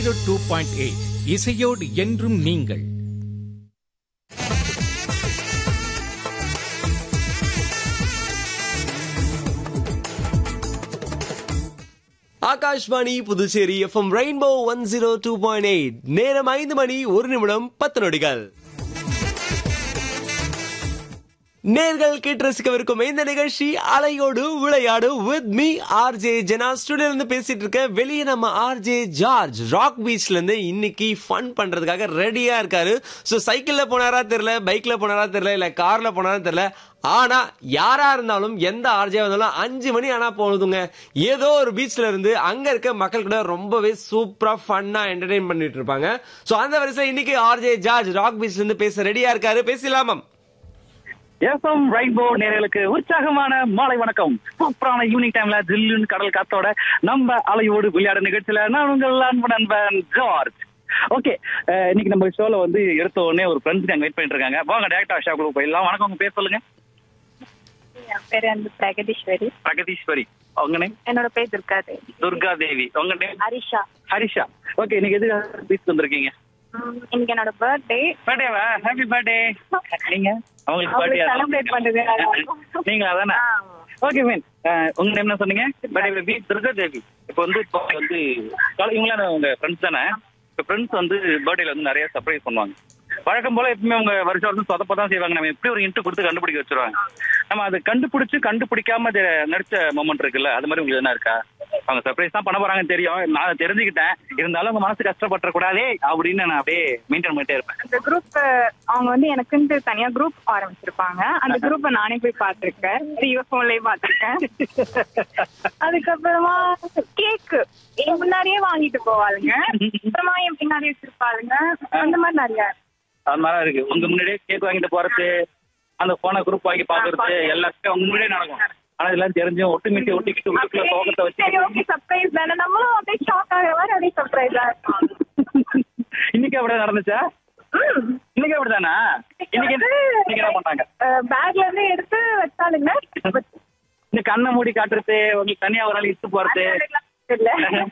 Zero two point eight இசையோடு என்றும் நீங்கள் Akashvani Puducherry FM rainbow one zero two point eight நேரம் ஐந்து மணி ஒரு நிமிடம் பத்து நொடிகள் நேர்கள் கேட்டு ரசிக்கவிருக்கும் இந்த நிகழ்ச்சி அலையோடு விளையாடு வித் மீ ஆர்ஜே ஜெனா ஸ்டுடியோல இருந்து பேசிட்டு இருக்க வெளியே நம்ம ஆர்ஜே ஜார்ஜ் ராக் பீச்ல இருந்து இன்னைக்கு ஃபன் பண்றதுக்காக ரெடியா இருக்காரு ஸோ சைக்கிள்ல போனாரா தெரியல பைக்ல போனாரா தெரியல இல்ல கார்ல போனாரா தெரியல ஆனா யாரா இருந்தாலும் எந்த ஆர்ஜே வந்தாலும் அஞ்சு மணி ஆனா போகுதுங்க ஏதோ ஒரு பீச்ல இருந்து அங்க இருக்க மக்கள் கூட ரொம்பவே சூப்பரா ஃபன்னா என்டர்டைன் பண்ணிட்டு இருப்பாங்க ஸோ அந்த வரிசையில் இன்னைக்கு ஆர்ஜே ஜார்ஜ் ராக் பீச்ல இருந்து பேச ரெடியா இருக்காரு பேசலாமா எஃப்எம் ரெயின்போ நேர்களுக்கு உற்சாகமான மாலை வணக்கம் சூப்பரான ஈவினிங் டைம்ல ஜில்லுன்னு கடல் காத்தோட நம்ம அலையோடு விளையாட நிகழ்ச்சியில நான் உங்கள் அன்பு நண்பன் ஜார்ஜ் ஓகே இன்னைக்கு நம்ம ஷோல வந்து எடுத்த உடனே ஒரு ஃப்ரெண்ட்ஸ் அங்க வெயிட் பண்ணிட்டு இருக்காங்க வாங்க டேரக்டா ஷாக்குள்ள போயிடலாம் வணக்கம் உங்க பேர் சொல்லுங்க என் பேரு வந்து பிரகதீஸ்வரி பிரகதீஸ்வரி உங்க நேம் என்னோட பேர் துர்காது துர்கா தேவி உங்க நேம் ஹரிஷா ஹரிஷா ஓகே இன்னைக்கு எது பீச் வந்திருக்கீங்க உம், இன்னைக்கு என்னோட பர்த்டே பர்த்டேவா ஹாப்பி பர்த்டே நீங்க அவங்களுக்கு அவங்களுக்கு பர்த்டே celebrate பண்றது நல்லா இருக்கும். நீங்களா தானே ஓகே மீன் உங்க நேம் என்ன சொன்னீங்க பர்த்டே பேபி துர்கா தேவி இப்போ வந்து இப்போ வந்து கால- இவங்களாம் உங்க ஃப்ரெண்ட்ஸ் தானே இப்போ ஃப்ரெண்ட்ஸ் வந்து பர்த்டேல வந்து நிறைய சர்ப்ரைஸ் பண்ணுவாங்க வழக்கம் போல எப்பவுமே உங்க வருஷம் வருஷம் சொதப்ப தான் செய்வாங்க நம்ம எப்படி ஒரு இன்ட்டு கொடுத்து கண்டுபிடிக்க வச்சிருவாங்க நம்ம அதை கண்டுபிடிச்சு கண்டுபிடிக்காம அது நடிச்ச மொமெண்ட் இருக்குல்ல அது மாதிரி உங்களுக்கு என்ன இருக்கா அவங்க சர்ப்ரைஸ் தான் பண்ண போறாங்கன்னு தெரியும் நான் அதை தெரிஞ்சுக்கிட்டேன் இருந்தாலும் உங்க மனசு கஷ்டப்பட்டுற கூடாதே அப்படின்னு நான் அப்படியே மெயின்டைன் பண்ணிட்டே இருப்பேன் அந்த குரூப் அவங்க வந்து எனக்குன்ட்டு தனியா குரூப் ஆரம்பிச்சிருப்பாங்க அந்த குரூப்பை நானே போய் பார்த்திருக்கேன் ஜியோ போன்லயே பார்த்திருக்கேன் அதுக்கப்புறமா கேக் என் முன்னாடியே வாங்கிட்டு போவாளுங்க அப்புறமா என் பின்னாடி வச்சிருப்பாளுங்க அந்த மாதிரி நிறைய அது மாதிரி இருக்கு உங்க முன்னாடியே கேக் வாங்கிட்டு போறது அந்த போனை குரூப் வாங்கி பாக்குறது எல்லாத்தையும் உங்க முன்னாடியே நடக்கும் ஆனா இதெல்லாம் தெரிஞ்சும் ஒட்டுமிட்டி ஒட்டிக்கிட்டு உள்ளுக்குள்ள சோகத்தை சரி வச்சு ஓகே சர்ப்ரைஸ் தானே நம்மளும் அப்படியே ஷாக் ஆகிற மாதிரி அப்படியே சர்ப்ரைஸா இருக்கும் இன்னைக்கு அப்படியே நடந்துச்சா இன்னைக்கு அப்படிதானா இன்னைக்கு என்ன- இன்னைக்கு என்ன பண்ணாங்க பேக்ல இருந்து எடுத்து வச்சாலுங்க இந்த கண்ணை மூடி காட்டுறது உங்களுக்கு தனியா ஒரு நாள் இட்டு போறது இல்ல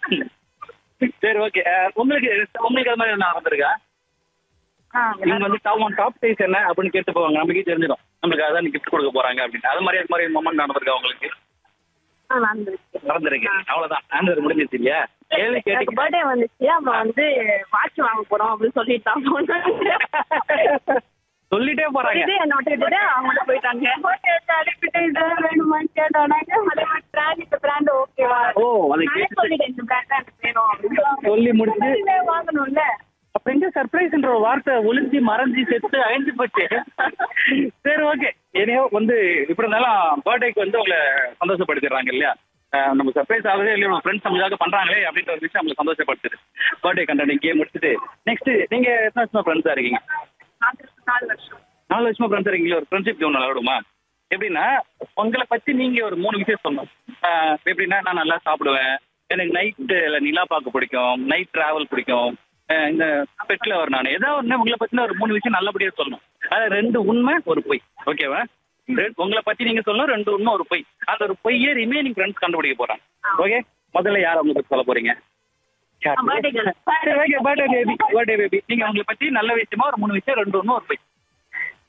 சரி ஓகே உங்களுக்கு உங்களுக்கு அது மாதிரி என்ன நடந்திருக்கா நீங்க வந்து டாப் ஒன் டாப் சைஸ் என்ன அப்படின்னு கேட்டு போவாங்க நமக்கே தெரிஞ்சிடும் நம்மளுக்கு அதான் கிஃப்ட் கொடுக்க போறாங்க அப்படின்னு அது மாதிரி அது மாதிரி மொமெண்ட் நடந்திருக்கா உங்களுக்கு நடந்திருக்கு அவ்வளவுதான் ஆன்சர் முடிஞ்சிருச்சு இல்லையா கேள்வி எனக்கு கேட்டு பர்த்டே வந்துச்சு அப்ப வந்து வாட்ச் வாங்க போறோம் அப்படின்னு சொல்லிட்டு தான் போனாங்க. சொல்லிட்டே போறாங்க இது என்ன விட்டுட்டு அவங்க போயிட்டாங்க அனுப்பிட்டு இதெல்லாம் வேணுமான்னு கேட்டானாங்க அதே மாதிரி பிராண்ட் இந்த பிராண்ட் ஓகேவா ஓ, அதை நானே கேட்டுட்டு- சொல்லிட்டேன் இந்த பிராண்ட் தான் எனக்கு வேணும் அப்படின்னு சொல்லி முடிச்சு இதை வாங்கணும்ல அப்ப எங்க சர்ப்ரைஸ்ன்ற ஒரு வார்த்தை ஒளிஞ்சு மறைஞ்சு செத்து அழிஞ்சு போச்சு சரி ஓகே ஏனையோ வந்து இப்படி இருந்தாலும் பர்த்டேக்கு வந்து உங்களை சந்தோஷப்படுத்திடுறாங்க இல்லையா அஹ் நம்ம சர்ப்ரைஸ் ஆகுதே இல்லையா உங்க ஃப்ரெண்ட்ஸ் நம்மளுக்காக பண்றாங்களே அப்படின்ற ஒரு விஷயம் நம்மளை சந்தோஷப்படுத்துது பர்த்டே கண்டென்ட் கேம் முடிச்சுட்டு நெக்ஸ்ட் நீங்க எத்தனை வருஷமா ஃப்ரெண்ட்ஸா இருக்கீங்க நாலு வருஷம் நாலு வருஷமா ஃப்ரெண்ட்ஸ் இருக்கீங்களா ஒரு ஃப்ரெண்ட்ஷிப் ஒன்று விளையாடுமா எப்படின்னா உங்களை பத்தி நீங்க ஒரு மூணு விஷயம் சொல்லணும் ஆஹ் எப்படின்னா நான் நல்லா சாப்பிடுவேன் எனக்கு நைட்டு நிலா பார்க்க பிடிக்கும் நைட் டிராவல் பிடிக்கும் ஆஹ் இந்த பெட்ல ஒரு நான் ஏதாவது ஒன்று உங்களை பத்தின ஒரு மூணு விஷயம் நல்லபடியா சொல்லணும் அது ரெண்டு உண்மை ஒரு பொய் ஓகேவா ரெண்டு- உங்களை பத்தி நீங்க சொல்லணும் ரெண்டு உண்மை ஒரு பொய் அந்த ஒரு பொய்யே ரிமைனிங் ஃப்ரெண்ட்ஸ் கண்டுபிடிக்க போறாங்க ஓகே முதல்ல யார் உங்களை பத்தி சொல்ல போறீங்க birthday girl. Okay birthday baby birthday baby நீங்க உங்களை பத்தி நல்ல விஷயமா ஒரு மூணு விஷயம் ரெண்டு உண்மை ஒரு பொய்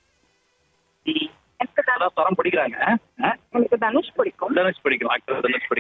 எனக்கு தனுஷ் அதான் ஸ்வரம் பிடிக்கிறாங்க ஆ? எனக்கு தனுஷ் பிடிக்கும் தனுஷ் பிடிக்கும் ஆக்டர் தனுஷ் பிடிக்கும்